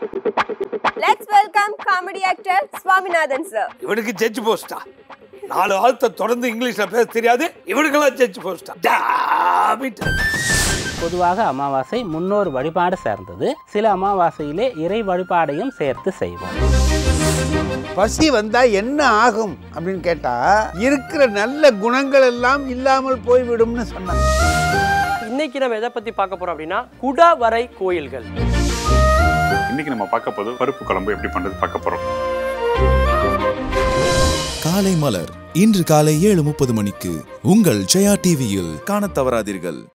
Let's welcome comedy actor Swaminathan sir இவனுக்கு judge போஸ்டா நாலு வார்த்தை தொடர்ந்து இங்கிலீஷ்ல பேச தெரியாது இவனுக்கெல்லாம் ஜட்ஜ் போஸ்டா Damn it. பொதுவாக அமாவாசை முன்னோர் வழிபாடு சேர்ந்தது சில அமாவாசையிலே இறை வழிபாடையும் சேர்த்து செய்வோம் பசி வந்தா என்ன ஆகும் அப்படின்னு கேட்டா இருக்கிற நல்ல குணங்கள் எல்லாம் இல்லாமல் போய்விடும்னு சொன்னாங்க இன்னைக்கு நம்ம எதை பத்தி பார்க்க போறோம் அப்படின்னா குடவரை கோயில்கள் இன்னைக்கு நம்ம பார்க்க போது பருப்பு குழம்பு எப்படி பண்றது பார்க்க போறோம் காலை மலர் இன்று காலை ஏழு முப்பது மணிக்கு உங்கள் ஜெயா டிவியில் காணத் தவறாதீர்கள்